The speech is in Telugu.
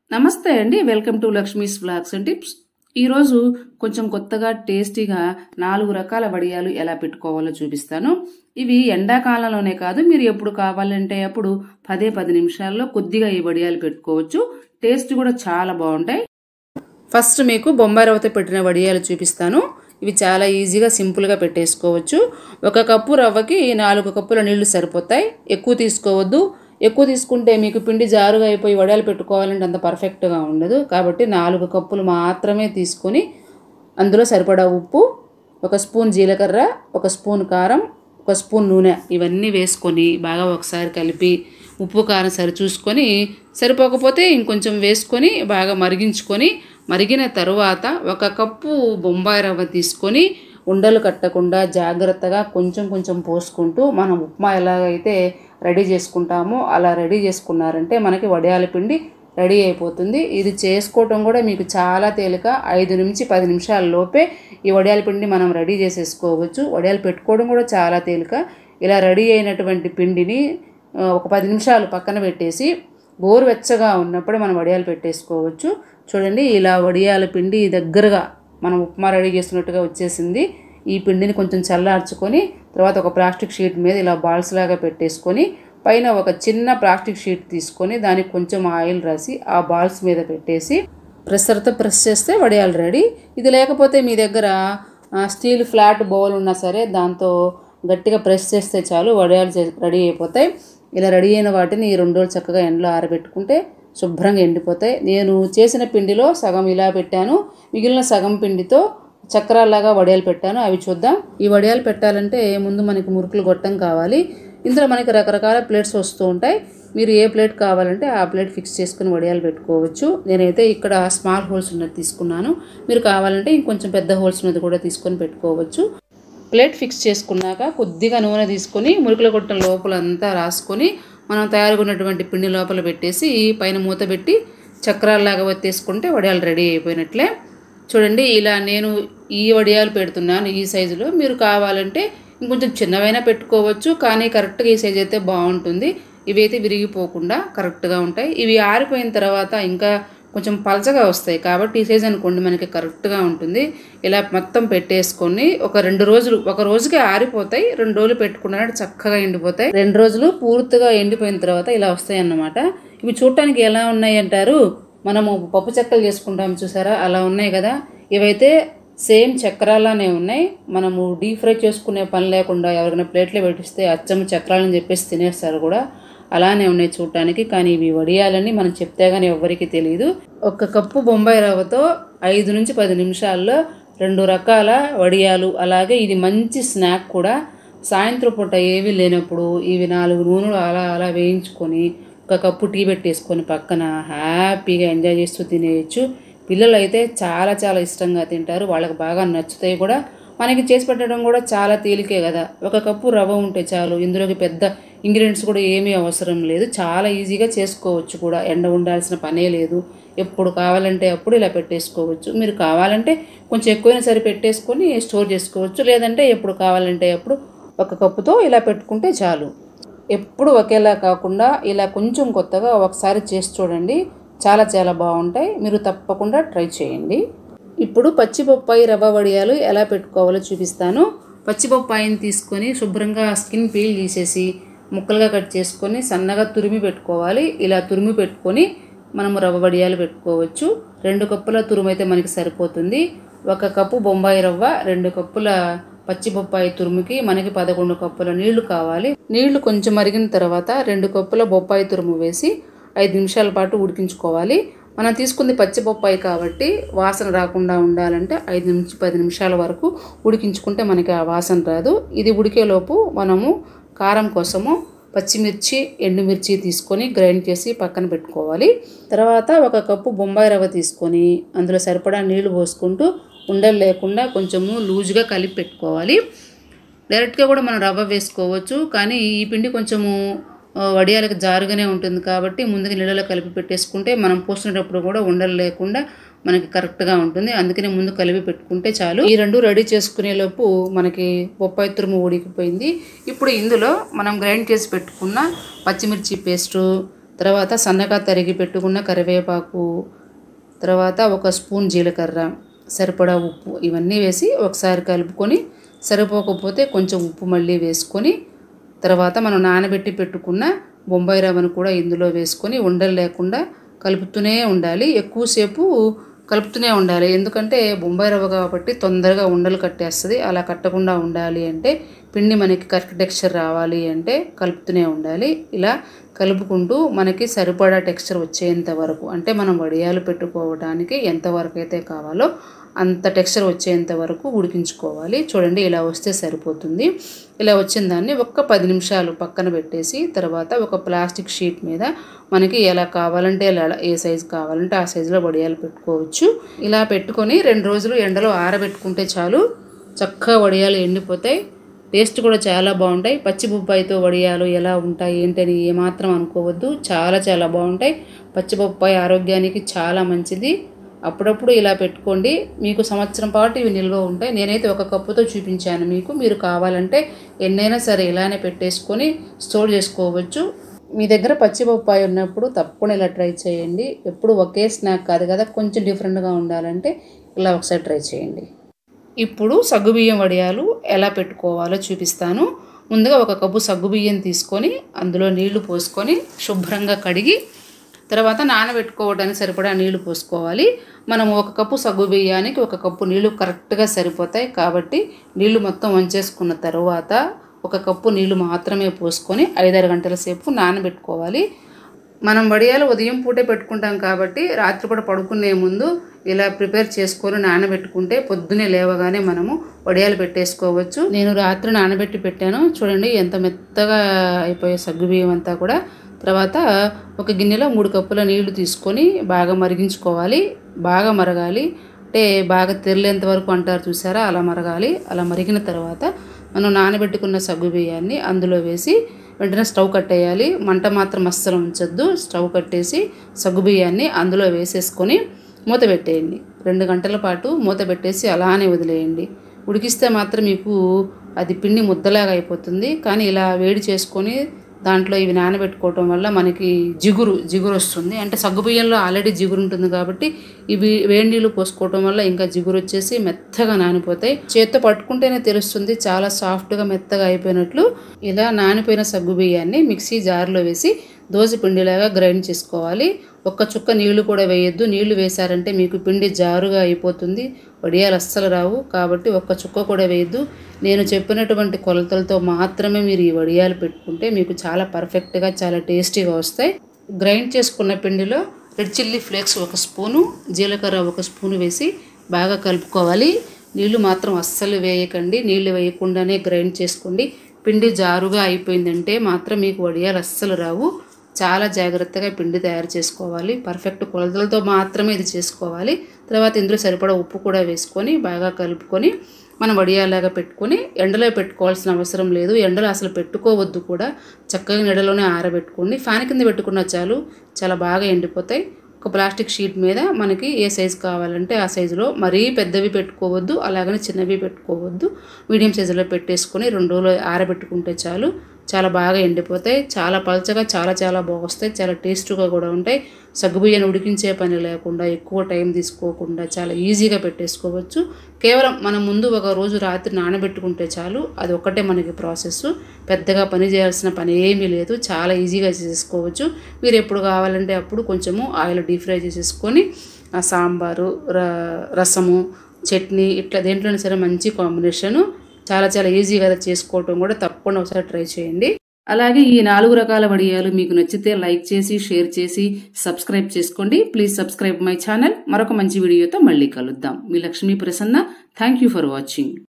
నమస్తే అండి welcome to Lakshmi's vlogs and tips ఈరోజు కొంచెం కొత్తగా టేస్టీగా నాలుగు రకాల వడియాలు ఎలా పెట్టుకోవాలో చూపిస్తాను ఇవి ఎండాకాలంలోనే కాదు మీరు ఎప్పుడు కావాలంటే అప్పుడు పదే పది నిమిషాల్లో కొద్దిగా ఈ వడియాలు పెట్టుకోవచ్చు టేస్ట్ కూడా చాలా బాగుంటాయి ఫస్ట్ మీకు బొంబాయి రవ్వతో పెట్టిన వడియాలు చూపిస్తాను ఇవి చాలా ఈజీగా సింపుల్గా పెట్టేసుకోవచ్చు ఒక కప్పు రవ్వకి నాలుగు కప్పుల నీళ్లు సరిపోతాయి ఎక్కువ తీసుకోవద్దు ఎక్కువ తీసుకుంటే మీకు పిండి జారుగా అయిపోయి వడియాలు పెట్టుకోవాలంటే అంత పర్ఫెక్ట్గా ఉండదు కాబట్టి నాలుగు కప్పులు మాత్రమే తీసుకొని అందులో సరిపడా ఉప్పు ఒక స్పూన్ జీలకర్ర ఒక స్పూన్ కారం ఒక స్పూన్ నూనె ఇవన్నీ వేసుకొని బాగా ఒకసారి కలిపి ఉప్పు కారం సరి చూసుకొని సరిపోకపోతే ఇంకొంచెం వేసుకొని బాగా మరిగించుకొని మరిగిన తరువాత ఒక కప్పు బొంబాయి రవ్వ తీసుకొని ఉండలు కట్టకుండా జాగ్రత్తగా కొంచెం కొంచెం పోసుకుంటూ మనం ఉప్మా ఎలాగైతే రెడీ చేసుకుంటామో అలా రెడీ చేసుకున్నారంటే మనకి వడియాల పిండి రెడీ అయిపోతుంది ఇది చేసుకోవటం కూడా మీకు చాలా తేలిక ఐదు నుంచి పది నిమిషాల లోపే ఈ వడియాల పిండి మనం రెడీ చేసేసుకోవచ్చు వడియాలు పెట్టుకోవడం కూడా చాలా తేలిక ఇలా రెడీ అయినటువంటి పిండిని ఆ, ఒక పది నిమిషాలు పక్కన పెట్టేసి గోరువెచ్చగా ఉన్నప్పుడు మనం వడియాలు పెట్టేసుకోవచ్చు చూడండి ఇలా వడియాల పిండి దగ్గరగా మనం ఉప్మా రెడీ చేస్తున్నట్టుగా వచ్చేసింది ఈ పిండిని కొంచెం చల్లార్చుకొని తర్వాత ఒక ప్లాస్టిక్ షీట్ మీద ఇలా బాల్స్ లాగా పెట్టేసుకొని పైన ఒక చిన్న ప్లాస్టిక్ షీట్ తీసుకొని దానికి కొంచెం ఆయిల్ రాసి ఆ బాల్స్ మీద పెట్టేసి ప్రెషర్తో ప్రెస్ చేస్తే వడియాలు రెడీ ఇది లేకపోతే మీ దగ్గర ఆ, స్టీల్ ఫ్లాట్ బౌల్ ఉన్నా సరే దాంతో గట్టిగా ప్రెస్ చేస్తే చాలు వడియాలు చే- రెడీ అయిపోతాయి ఇలా రెడీ అయిన వాటిని ఈ రెండు రోజులు చక్కగా ఎండలో ఆరబెట్టుకుంటే శుభ్రంగా ఎండిపోతాయి నేను చేసిన పిండిలో సగం ఇలా పెట్టాను మిగిలిన సగం పిండితో చక్రాల్లాగా వడియాలు పెట్టాను అవి చూద్దాం ఈ వడియాలు పెట్టాలంటే ముందు మనకి మురుకులు గొట్టం కావాలి ఇందులో మనకి రకరకాల ప్లేట్స్ వస్తూ ఉంటాయి మీరు ఏ ప్లేట్ కావాలంటే ఆ ప్లేట్ ఫిక్స్ చేసుకుని వడియాలు పెట్టుకోవచ్చు నేనైతే ఇక్కడ స్మాల్ హోల్స్ ఉన్నది తీసుకున్నాను మీరు కావాలంటే ఇంకొంచెం పెద్ద హోల్స్ ఉన్నది కూడా తీసుకొని పెట్టుకోవచ్చు ప్లేట్ ఫిక్స్ చేసుకున్నాక కొద్దిగా నూనె తీసుకొని మురుకుల గొట్టం లోపల అంతా రాసుకొని మనం తయారుగా ఉన్నటువంటి పిండి లోపల పెట్టేసి పైన మూత పెట్టి చక్రాల్లాగా వత్తేసుకుంటే వడియాలు రెడీ అయిపోయినట్లే చూడండి ఇలా నేను ఈ వడియాలు పెడుతున్నాను ఈ సైజులో మీరు కావాలంటే ఇంకొంచెం చిన్నవైనా పెట్టుకోవచ్చు కానీ కరెక్ట్గా ఈ సైజు అయితే బాగుంటుంది ఇవి అయితే విరిగిపోకుండా కరెక్ట్గా ఉంటాయి ఇవి ఆరిపోయిన తర్వాత ఇంకా కొంచెం పలచగా వస్తాయి కాబట్టి ఈ సైజ్ అనుకోండి మనకి కరెక్ట్గా ఉంటుంది ఇలా మొత్తం పెట్టేసుకొని ఒక రెండు రోజులు ఒక రోజుకి ఆరిపోతాయి రెండు రోజులు పెట్టుకున్నారంటే చక్కగా ఎండిపోతాయి రెండు రోజులు పూర్తిగా ఎండిపోయిన తర్వాత ఇలా వస్తాయి అన్నమాట ఇవి చూడటానికి ఎలా ఉన్నాయి అంటారు మనము పప్పు చెక్కలు చేసుకుంటాం చూసారా అలా ఉన్నాయి కదా ఇవైతే సేమ్ చక్రాలానే ఉన్నాయి మనము డీప్ ఫ్రై చేసుకునే పని లేకుండా ఎవరికైనా ప్లేట్లో పెట్టిస్తే అచ్చం చక్రాలని చెప్పేసి తినేస్తారు కూడా అలానే ఉన్నాయి చూడటానికి కానీ ఇవి వడియాలని మనం చెప్తే కానీ ఎవ్వరికీ తెలియదు ఒక కప్పు బొంబాయి రవ్వతో ఐదు నుంచి పది నిమిషాల్లో రెండు రకాల వడియాలు అలాగే ఇది మంచి స్నాక్ కూడా సాయంత్రం పూట ఏమీ లేనప్పుడు ఇవి నాలుగు నూనెలు అలా అలా వేయించుకొని ఒక కప్పు టీ పెట్టేసుకొని పక్కన హ్యాపీగా ఎంజాయ్ చేస్తూ తినేయచ్చు పిల్లలు అయితే చాలా చాలా ఇష్టంగా తింటారు వాళ్ళకి బాగా నచ్చుతాయి కూడా మనకి చేసి పెట్టడం కూడా చాలా తేలికే కదా ఒక కప్పు రవ్వ ఉంటే చాలు ఇందులోకి పెద్ద ఇంగ్రీడియంట్స్ కూడా ఏమీ అవసరం లేదు చాలా ఈజీగా చేసుకోవచ్చు కూడా ఎండ ఉండాల్సిన పనే లేదు ఎప్పుడు కావాలంటే అప్పుడు ఇలా పెట్టేసుకోవచ్చు మీరు కావాలంటే కొంచెం ఎక్కువైనా సరే పెట్టేసుకొని స్టోర్ చేసుకోవచ్చు లేదంటే ఎప్పుడు కావాలంటే అప్పుడు ఒక కప్పుతో ఇలా పెట్టుకుంటే చాలు ఎప్పుడు ఒకేలా కాకుండా ఇలా కొంచెం కొత్తగా ఒకసారి చేసి చూడండి చాలా చాలా బాగుంటాయి మీరు తప్పకుండా ట్రై చేయండి ఇప్పుడు పచ్చి బొప్పాయి రవ్వ వడియాలు ఎలా పెట్టుకోవాలో చూపిస్తాను పచ్చి బొప్పాయిని తీసుకొని శుభ్రంగా స్కిన్ పీల్ తీసేసి ముక్కలుగా కట్ చేసుకొని సన్నగా తురిమి పెట్టుకోవాలి ఇలా తురిమి పెట్టుకొని మనము రవ్వ వడియాలు పెట్టుకోవచ్చు రెండు కప్పుల తురుము అయితే మనకి సరిపోతుంది ఒక కప్పు బొంబాయి రవ్వ రెండు కప్పుల పచ్చి బొప్పాయి తురుముకి మనకి పదకొండు కప్పుల నీళ్లు కావాలి నీళ్లు కొంచెం మరిగిన తర్వాత రెండు కప్పుల బొప్పాయి తురుము వేసి ఐదు నిమిషాల పాటు ఉడికించుకోవాలి మనం తీసుకుంది పచ్చి బొప్పాయి కాబట్టి వాసన రాకుండా ఉండాలంటే ఐదు నుంచి పది నిమిషాల వరకు ఉడికించుకుంటే మనకి ఆ వాసన రాదు ఇది ఉడికేలోపు మనము కారం కోసము పచ్చిమిర్చి ఎండుమిర్చి తీసుకొని గ్రైండ్ చేసి పక్కన పెట్టుకోవాలి తర్వాత ఒక కప్పు బొంబాయి రవ్వ తీసుకొని అందులో సరిపడా నీళ్లు పోసుకుంటూ ఉండలు లేకుండా కొంచెము లూజ్గా కలిపి పెట్టుకోవాలి డైరెక్ట్గా కూడా మనం రవ్వ వేసుకోవచ్చు కానీ ఈ పిండి కొంచెము ఆ, వడియాలకు జారుగానే ఉంటుంది కాబట్టి ముందుగా నీళ్ళలో కలిపి పెట్టేసుకుంటే మనం పోసినప్పుడు కూడా ఉండలు లేకుండా మనకి కరెక్ట్గా ఉంటుంది అందుకనే ముందు కలిపి పెట్టుకుంటే చాలు ఈ రెండు రెడీ చేసుకునే లోపు మనకి బొప్పాయి తురుము ఉడికిపోయింది ఇప్పుడు ఇందులో మనం గ్రైండ్ చేసి పెట్టుకున్న పచ్చిమిర్చి పేస్టు తర్వాత సన్నగా తరిగి పెట్టుకున్న కరివేపాకు తర్వాత ఒక స్పూన్ జీలకర్ర సరిపడా ఉప్పు ఇవన్నీ వేసి ఒకసారి కలుపుకొని సరిపోకపోతే కొంచెం ఉప్పు మళ్ళీ వేసుకొని తర్వాత మనం నానబెట్టి పెట్టుకున్న బొంబాయి రవ్వను కూడా ఇందులో వేసుకొని ఉండలు లేకుండా కలుపుతూనే ఉండాలి ఎక్కువసేపు కలుపుతూనే ఉండాలి ఎందుకంటే బొంబాయి రవ్వ కాబట్టి తొందరగా ఉండలు కట్టేస్తుంది అలా కట్టకుండా ఉండాలి అంటే పిండి మనకి కరెక్ట్ టెక్స్చర్ రావాలి అంటే కలుపుతూనే ఉండాలి ఇలా కలుపుకుంటూ మనకి సరిపడా టెక్స్చర్ వచ్చేంత వరకు అంటే మనం వడియాలు పెట్టుకోవడానికి ఎంతవరకు అయితే కావాలో అంత టెక్స్చర్ వచ్చేంత వరకు ఉడికించుకోవాలి చూడండి ఇలా వస్తే సరిపోతుంది ఇలా వచ్చిన దాన్ని ఒక్క పది నిమిషాలు పక్కన పెట్టేసి తర్వాత ఒక ప్లాస్టిక్ షీట్ మీద మనకి ఎలా కావాలంటే ఎలా ఏ సైజు కావాలంటే ఆ సైజులో వడియాలు పెట్టుకోవచ్చు ఇలా పెట్టుకొని రెండు రోజులు ఎండలో ఆరబెట్టుకుంటే చాలు చక్కగా వడియాలు ఎండిపోతాయి టేస్ట్ కూడా చాలా బాగుంటాయి పచ్చి బొప్పాయితో వడియాలు ఎలా ఉంటాయి ఏంటని ఏమాత్రం అనుకోవద్దు చాలా చాలా బాగుంటాయి పచ్చి బొప్పాయి ఆరోగ్యానికి చాలా మంచిది అప్పుడప్పుడు ఇలా పెట్టుకోండి మీకు సంవత్సరం పాటు ఇవి నిల్వ ఉంటాయి నేనైతే ఒక కప్పుతో చూపించాను మీకు మీరు కావాలంటే ఎన్నైనా సరే ఇలానే పెట్టేసుకొని స్టోర్ చేసుకోవచ్చు మీ దగ్గర పచ్చి బొప్పాయి ఉన్నప్పుడు తప్పకుండా ఇలా ట్రై చేయండి ఎప్పుడు ఒకే స్నాక్ కాదు కదా కొంచెం డిఫరెంట్గా ఉండాలంటే ఇలా ఒకసారి ట్రై చేయండి ఇప్పుడు సగ్గుబియ్యం వడియాలు ఎలా పెట్టుకోవాలో చూపిస్తాను ముందుగా ఒక కప్పు సగ్గుబియ్యం తీసుకొని అందులో నీళ్లు పోసుకొని శుభ్రంగా కడిగి తర్వాత నానబెట్టుకోవడానికి సరిపడా నీళ్లు పోసుకోవాలి మనం ఒక కప్పు సగ్గు బియ్యానికి ఒక కప్పు నీళ్లు కరెక్ట్గా సరిపోతాయి కాబట్టి నీళ్లు మొత్తం వంచేసుకున్న తర్వాత ఒక కప్పు నీళ్లు మాత్రమే పోసుకొని ఐదారు గంటల సేపు నానబెట్టుకోవాలి మనం వడియాలు ఉదయం పూటే పెట్టుకుంటాం కాబట్టి రాత్రి కూడా పడుకునే ముందు ఇలా ప్రిపేర్ చేసుకొని నానబెట్టుకుంటే పొద్దునే లేవగానే మనము వడియాలు పెట్టేసుకోవచ్చు నేను రాత్రి నానబెట్టి పెట్టాను చూడండి ఎంత మెత్తగా అయిపోయే సగ్గుబియ్యం అంతా కూడా తర్వాత ఒక గిన్నెలో మూడు కప్పుల నీళ్లు తీసుకొని బాగా మరిగించుకోవాలి బాగా మరగాలి అంటే బాగా తెరలేంత వరకు అంటారు చూసారా అలా మరగాలి అలా మరిగిన తర్వాత మనం నానబెట్టుకున్న సగ్గు బియ్యాన్ని అందులో వేసి వెంటనే స్టవ్ కట్టేయాలి మంట మాత్రం అస్సలు ఉంచొద్దు స్టవ్ కట్టేసి సగ్గు బియ్యాన్ని అందులో వేసేసుకొని మూత పెట్టేయండి రెండు గంటల పాటు మూత పెట్టేసి అలానే వదిలేయండి ఉడికిస్తే మాత్రం మీకు అది పిండి ముద్దలాగా అయిపోతుంది కానీ ఇలా వేడి చేసుకొని దాంట్లో ఇవి నానబెట్టుకోవటం వల్ల మనకి జిగురు జిగురు వస్తుంది అంటే సగ్గుబియ్యంలో ఆల్రెడీ జిగురు ఉంటుంది కాబట్టి ఇవి వేడి నీళ్ళు పోసుకోవటం వల్ల ఇంకా జిగురు వచ్చేసి మెత్తగా నానిపోతాయి చేత్తో పట్టుకుంటేనే తెలుస్తుంది చాలా సాఫ్ట్గా మెత్తగా అయిపోయినట్లు ఇలా నానిపోయిన సగ్గుబియ్యాన్ని మిక్సీ జార్లో వేసి దోశ పిండిలాగా గ్రైండ్ చేసుకోవాలి ఒక్క చుక్క నీళ్లు కూడా వేయొద్దు నీళ్లు వేశారంటే మీకు పిండి జారుగా అయిపోతుంది వడియాలు అస్సలు రావు కాబట్టి ఒక్క చుక్క కూడా వేయద్దు నేను చెప్పినటువంటి కొలతలతో మాత్రమే మీరు ఈ వడియాలు పెట్టుకుంటే మీకు చాలా పర్ఫెక్ట్గా చాలా టేస్టీగా వస్తాయి గ్రైండ్ చేసుకున్న పిండిలో రెడ్ చిల్లీ ఫ్లేక్స్ ఒక స్పూను జీలకర్ర ఒక స్పూను వేసి బాగా కలుపుకోవాలి నీళ్లు మాత్రం అస్సలు వేయకండి నీళ్లు వేయకుండానే గ్రైండ్ చేసుకోండి పిండి జారుగా అయిపోయిందంటే మాత్రం మీకు వడియాలు అస్సలు రావు చాలా జాగ్రత్తగా పిండి తయారు చేసుకోవాలి పర్ఫెక్ట్ కొలతలతో మాత్రమే ఇది చేసుకోవాలి తర్వాత ఇందులో సరిపడా ఉప్పు కూడా వేసుకొని బాగా కలుపుకొని మనం వడియాలాగా పెట్టుకొని ఎండలో పెట్టుకోవాల్సిన అవసరం లేదు ఎండలో అసలు పెట్టుకోవద్దు కూడా చక్కగా నీడలోనే ఆరబెట్టుకోండి ఫ్యాన్ కింద పెట్టుకున్న చాలు చాలా బాగా ఎండిపోతాయి ఒక ప్లాస్టిక్ షీట్ మీద మనకి ఏ సైజు కావాలంటే ఆ సైజులో మరీ పెద్దవి పెట్టుకోవద్దు అలాగని చిన్నవి పెట్టుకోవద్దు మీడియం సైజులో పెట్టేసుకొని రెండు రోజులు ఆరబెట్టుకుంటే చాలు చాలా బాగా ఎండిపోతాయి చాలా పలచగా చాలా చాలా బాగొస్తాయి చాలా టేస్ట్గా కూడా ఉంటాయి సగ్గుబియ్యాన్ని ఉడికించే పని లేకుండా ఎక్కువ టైం తీసుకోకుండా చాలా ఈజీగా పెట్టేసుకోవచ్చు కేవలం మనం ముందు ఒక రోజు రాత్రి నానబెట్టుకుంటే చాలు అది ఒక్కటే మనకి ప్రాసెస్ పెద్దగా పని చేయాల్సిన పని ఏమీ లేదు చాలా ఈజీగా చేసేసుకోవచ్చు మీరు ఎప్పుడు కావాలంటే అప్పుడు కొంచెము ఆయిల్ డీప్ ఫ్రై చేసేసుకొని ఆ సాంబారు ర రసము చట్నీ ఇట్లా దేంట్లోనే సరే మంచి కాంబినేషను చాలా చాలా ఈజీగా చేసుకోవటం కూడా తప్పకుండా ఒకసారి ట్రై చేయండి అలాగే ఈ నాలుగు రకాల వడియాలు మీకు నచ్చితే లైక్ చేసి షేర్ చేసి సబ్స్క్రైబ్ చేసుకోండి ప్లీజ్ సబ్స్క్రైబ్ మై ఛానల్ మరొక మంచి వీడియోతో మళ్ళీ కలుద్దాం మీ Lakshmi Prasanna thank you for watching